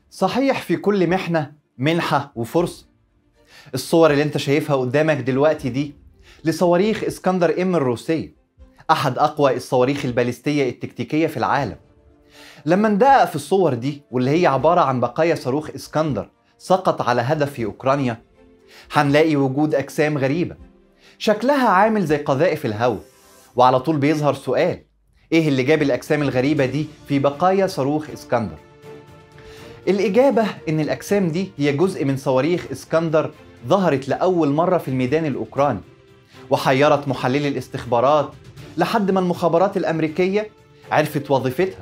صحيح في كل محنة منحة وفرصة الصور اللي انت شايفها قدامك دلوقتي دي لصواريخ اسكندر ام الروسية احد اقوى الصواريخ الباليستية التكتيكية في العالم لما ندقق في الصور دي واللي هي عبارة عن بقايا صاروخ اسكندر سقط على هدف في اوكرانيا هنلاقي وجود اجسام غريبة شكلها عامل زي قذائف الهواء وعلى طول بيظهر سؤال ايه اللي جاب الاجسام الغريبة دي في بقايا صاروخ اسكندر الإجابة إن الأجسام دي هي جزء من صواريخ اسكندر ظهرت لأول مرة في الميدان الأوكراني وحيرت محللي الاستخبارات لحد ما المخابرات الأمريكية عرفت وظيفتها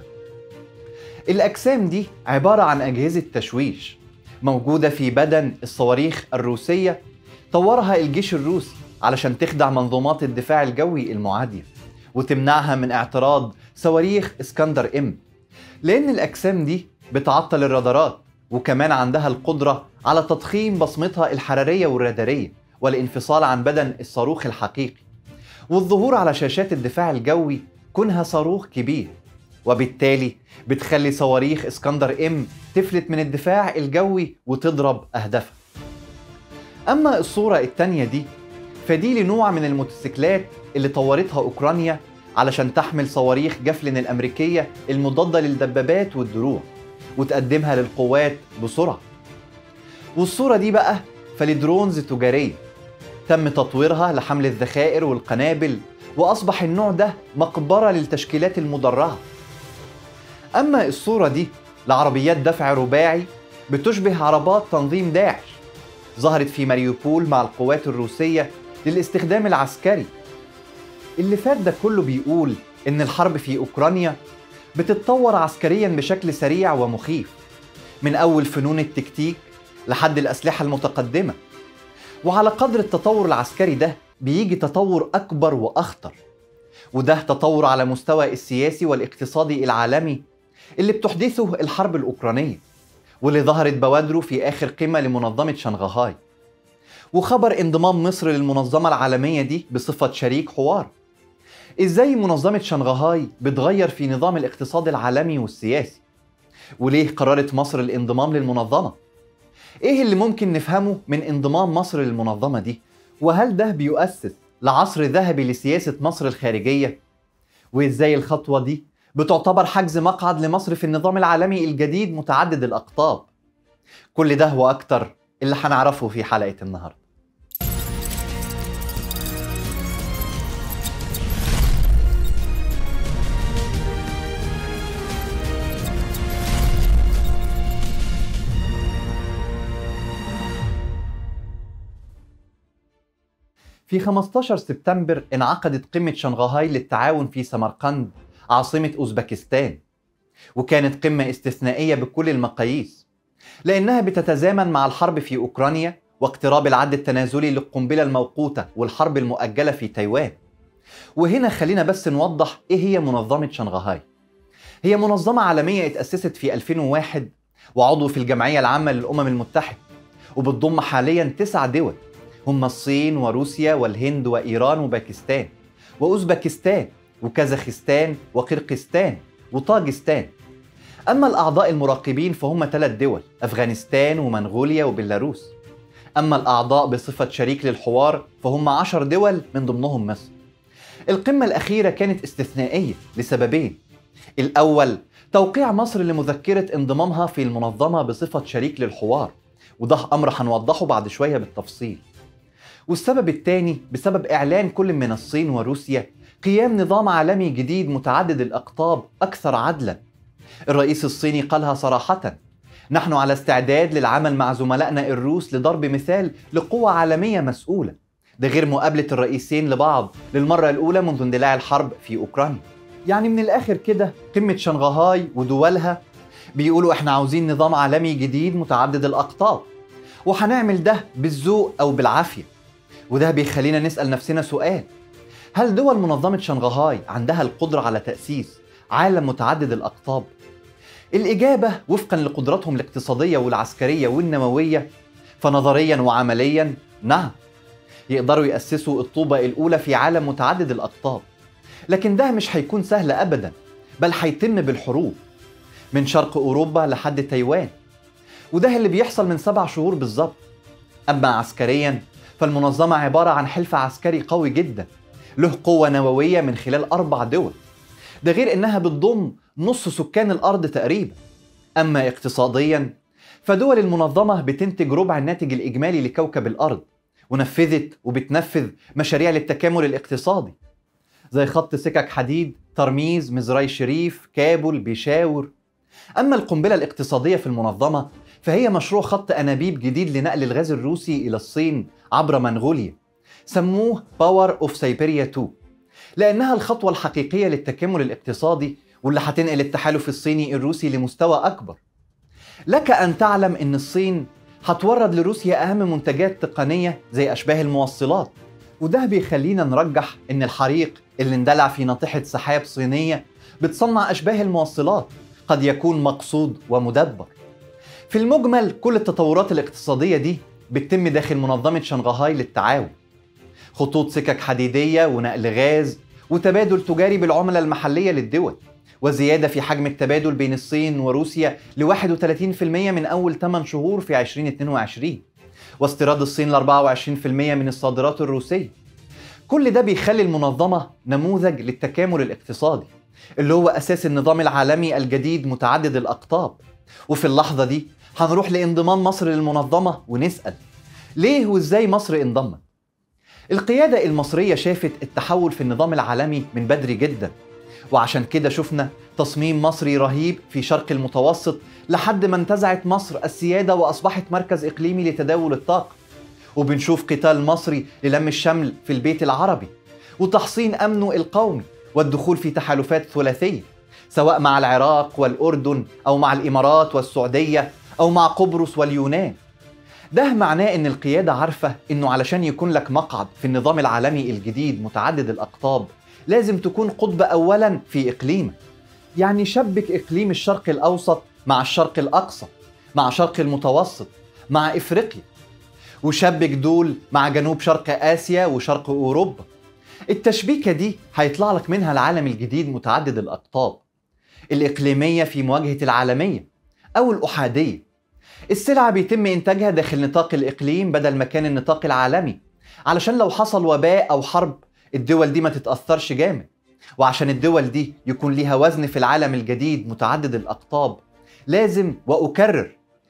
الأجسام دي عبارة عن أجهزة تشويش موجودة في بدن الصواريخ الروسية طورها الجيش الروسي علشان تخدع منظومات الدفاع الجوي المعادية وتمنعها من اعتراض صواريخ اسكندر ام لأن الأجسام دي بتعطل الرادارات وكمان عندها القدرة على تضخيم بصمتها الحرارية والرادارية والانفصال عن بدن الصاروخ الحقيقي والظهور على شاشات الدفاع الجوي كونها صاروخ كبير وبالتالي بتخلي صواريخ اسكندر ام تفلت من الدفاع الجوي وتضرب أهدافها أما الصورة التانية دي فدي لنوع من الموتوسيكلات اللي طورتها أوكرانيا علشان تحمل صواريخ جفلن الأمريكية المضادة للدبابات والدروع وتقدمها للقوات بسرعة والصورة دي بقى فلدرونز تجارية تم تطويرها لحمل الذخائر والقنابل وأصبح النوع ده مقبرة للتشكيلات المدرعة أما الصورة دي لعربيات دفع رباعي بتشبه عربات تنظيم داعش ظهرت في ماريوبول مع القوات الروسية للاستخدام العسكري اللي فات ده كله بيقول إن الحرب في أوكرانيا بتتطور عسكريا بشكل سريع ومخيف من أول فنون التكتيك لحد الأسلحة المتقدمة وعلى قدر التطور العسكري ده بيجي تطور أكبر وأخطر وده تطور على مستوى السياسي والاقتصادي العالمي اللي بتحدثه الحرب الأوكرانية واللي ظهرت بوادره في آخر قمة لمنظمة شنغهاي وخبر انضمام مصر للمنظمة العالمية دي بصفة شريك حوار ازاي منظمة شنغهاي بتغير في نظام الاقتصاد العالمي والسياسي وليه قررت مصر الانضمام للمنظمة ايه اللي ممكن نفهمه من انضمام مصر للمنظمة دي وهل ده بيؤسس لعصر ذهبي لسياسة مصر الخارجية وازاي الخطوة دي بتعتبر حجز مقعد لمصر في النظام العالمي الجديد متعدد الأقطاب كل ده وأكتر اللي هنعرفه في حلقة النهارده في 15 سبتمبر انعقدت قمة شنغهاي للتعاون في سمرقند عاصمة أوزبكستان وكانت قمة استثنائية بكل المقاييس لأنها بتتزامن مع الحرب في أوكرانيا واقتراب العد التنازلي للقنبلة الموقوتة والحرب المؤجلة في تايوان وهنا خلينا بس نوضح إيه هي منظمة شنغهاي هي منظمة عالمية اتأسست في 2001 وعضو في الجمعية العامة للأمم المتحدة وبتضم حاليا تسع دول هم الصين وروسيا والهند وإيران وباكستان وأوزبكستان وكازاخستان وقرقستان وطاجستان أما الأعضاء المراقبين فهم ثلاث دول أفغانستان ومنغوليا وبيلاروس أما الأعضاء بصفة شريك للحوار فهم عشر دول من ضمنهم مصر القمة الأخيرة كانت استثنائية لسببين الأول توقيع مصر لمذكرة انضمامها في المنظمة بصفة شريك للحوار وده أمر هنوضحه بعد شوية بالتفصيل والسبب الثاني بسبب إعلان كل من الصين وروسيا قيام نظام عالمي جديد متعدد الأقطاب أكثر عدلا الرئيس الصيني قالها صراحة نحن على استعداد للعمل مع زملائنا الروس لضرب مثال لقوة عالمية مسؤولة ده غير مقابلة الرئيسين لبعض للمرة الأولى منذ اندلاع الحرب في أوكرانيا يعني من الآخر كده قمة شنغهاي ودولها بيقولوا احنا عاوزين نظام عالمي جديد متعدد الأقطاب وهنعمل ده بالذوق أو بالعافية وده بيخلينا نسأل نفسنا سؤال هل دول منظمة شنغهاي عندها القدرة على تأسيس عالم متعدد الأقطاب؟ الإجابة وفقا لقدراتهم الاقتصادية والعسكرية والنووية فنظريا وعمليا نعم يقدروا يأسسوا الطوبة الأولى في عالم متعدد الأقطاب لكن ده مش هيكون سهل أبدا بل هيتم بالحروب من شرق أوروبا لحد تايوان وده اللي بيحصل من سبع شهور بالظبط أما عسكريا فالمنظمة عبارة عن حلف عسكري قوي جدا له قوة نووية من خلال أربع دول ده غير إنها بتضم نص سكان الأرض تقريبا أما اقتصاديا فدول المنظمة بتنتج ربع الناتج الإجمالي لكوكب الأرض ونفذت وبتنفذ مشاريع للتكامل الاقتصادي زي خط سكك حديد ترميز مزراي شريف كابل بيشاور أما القنبلة الاقتصادية في المنظمة فهي مشروع خط أنابيب جديد لنقل الغاز الروسي إلى الصين عبر منغوليا سموه باور اوف سايبيريا 2 لأنها الخطوة الحقيقية للتكامل الاقتصادي واللي هتنقل التحالف الصيني الروسي لمستوى أكبر لك أن تعلم أن الصين هتورد لروسيا أهم منتجات تقنية زي أشباه الموصلات وده بيخلينا نرجح أن الحريق اللي اندلع في ناطحة سحاب صينية بتصنع أشباه الموصلات قد يكون مقصود ومدبر في المجمل كل التطورات الاقتصادية دي بتتم داخل منظمة شنغهاي للتعاون خطوط سكك حديدية ونقل غاز وتبادل تجاري بالعملة المحلية للدول وزيادة في حجم التبادل بين الصين وروسيا ل 31% من أول 8 شهور في 2022 واستيراد الصين ل 24% من الصادرات الروسية كل ده بيخلي المنظمة نموذج للتكامل الاقتصادي اللي هو أساس النظام العالمي الجديد متعدد الأقطاب وفي اللحظة دي هنروح لانضمام مصر للمنظمة ونسأل ليه وإزاي مصر انضمت؟ القيادة المصرية شافت التحول في النظام العالمي من بدري جدا وعشان كده شفنا تصميم مصري رهيب في شرق المتوسط لحد ما انتزعت مصر السيادة وأصبحت مركز إقليمي لتداول الطاقة وبنشوف قتال مصري للم الشمل في البيت العربي وتحصين أمنه القومي والدخول في تحالفات ثلاثية سواء مع العراق والأردن أو مع الإمارات والسعودية أو مع قبرص واليونان ده معناه ان القياده عارفه انه علشان يكون لك مقعد في النظام العالمي الجديد متعدد الاقطاب لازم تكون قطب اولا في اقليمك يعني شبك اقليم الشرق الاوسط مع الشرق الاقصى مع شرق المتوسط مع افريقيا وشبك دول مع جنوب شرق اسيا وشرق اوروبا التشبيكه دي هيطلع لك منها العالم الجديد متعدد الاقطاب الاقليميه في مواجهه العالميه او الاحاديه السلعة بيتم إنتاجها داخل نطاق الإقليم بدل ما كان النطاق العالمي علشان لو حصل وباء أو حرب الدول دي ما تتأثرش جامد وعشان الدول دي يكون ليها وزن في العالم الجديد متعدد الأقطاب لازم وأكرر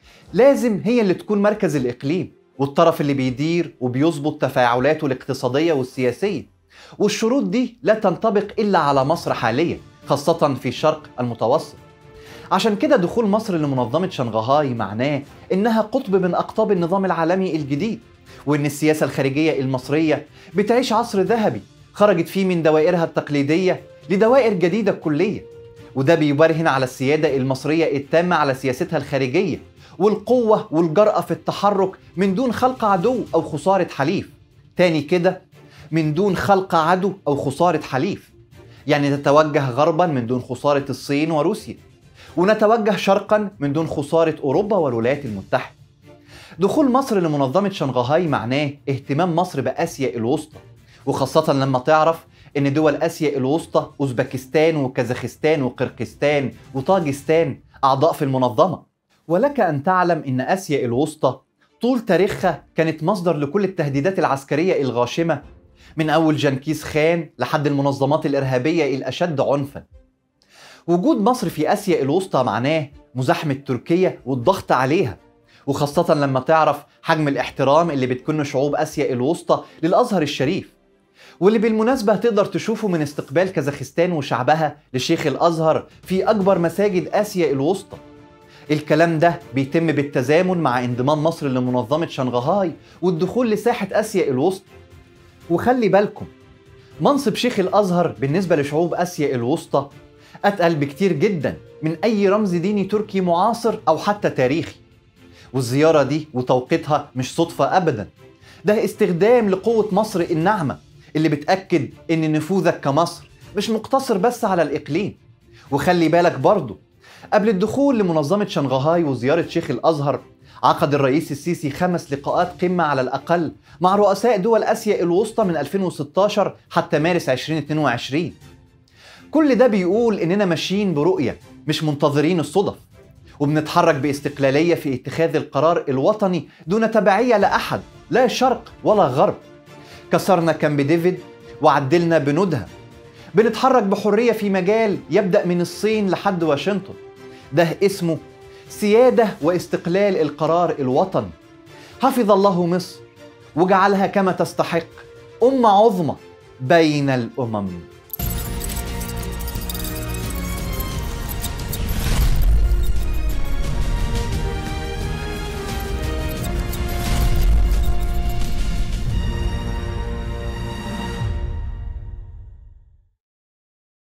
لازم هي اللي تكون مركز الإقليم والطرف اللي بيدير وبيظبط تفاعلاته الاقتصادية والسياسية والشروط دي لا تنطبق إلا على مصر حاليا خاصة في الشرق المتوسط عشان كده دخول مصر لمنظمة شنغهاي معناه إنها قطب من أقطاب النظام العالمي الجديد وإن السياسة الخارجية المصرية بتعيش عصر ذهبي خرجت فيه من دوائرها التقليدية لدوائر جديدة كلية وده بيبرهن على السيادة المصرية التامة على سياستها الخارجية والقوة والجرأة في التحرك من دون خلق عدو أو خسارة حليف تاني كده من دون خلق عدو أو خسارة حليف يعني تتوجه غربا من دون خسارة الصين وروسيا ونتوجه شرقا من دون خسارة أوروبا والولايات المتحدة دخول مصر لمنظمة شنغهاي معناه اهتمام مصر بآسيا الوسطى وخاصة لما تعرف ان دول اسيا الوسطى اوزبكستان وكازاخستان وقرقستان وطاجستان اعضاء في المنظمه ولك ان تعلم ان اسيا الوسطى طول تاريخها كانت مصدر لكل التهديدات العسكريه الغاشمه من اول جنكيز خان لحد المنظمات الارهابيه الاشد عنفا وجود مصر في اسيا الوسطى معناه مزاحمه تركيا والضغط عليها وخاصة لما تعرف حجم الاحترام اللي بتكون شعوب اسيا الوسطى للازهر الشريف واللي بالمناسبة تقدر تشوفه من استقبال كازاخستان وشعبها لشيخ الازهر في اكبر مساجد اسيا الوسطى الكلام ده بيتم بالتزامن مع انضمام مصر لمنظمة شنغهاي والدخول لساحة اسيا الوسطى وخلي بالكم منصب شيخ الازهر بالنسبة لشعوب اسيا الوسطى اتقل بكتير جدا من اي رمز ديني تركي معاصر او حتى تاريخي والزياره دي وتوقيتها مش صدفه ابدا ده استخدام لقوه مصر الناعمه اللي بتاكد ان نفوذك كمصر مش مقتصر بس على الاقليم وخلي بالك برضه قبل الدخول لمنظمه شنغهاي وزياره شيخ الازهر عقد الرئيس السيسي خمس لقاءات قمة على الأقل مع رؤساء دول آسيا الوسطى من 2016 حتى مارس 2022 كل ده بيقول إننا ماشيين برؤية مش منتظرين الصدف وبنتحرك باستقلالية في اتخاذ القرار الوطني دون تبعية لأحد لا شرق ولا غرب كسرنا كامب ديفيد وعدلنا بنودها بنتحرك بحرية في مجال يبدأ من الصين لحد واشنطن ده اسمه سيادة واستقلال القرار الوطني حفظ الله مصر وجعلها كما تستحق أمة عظمى بين الأمم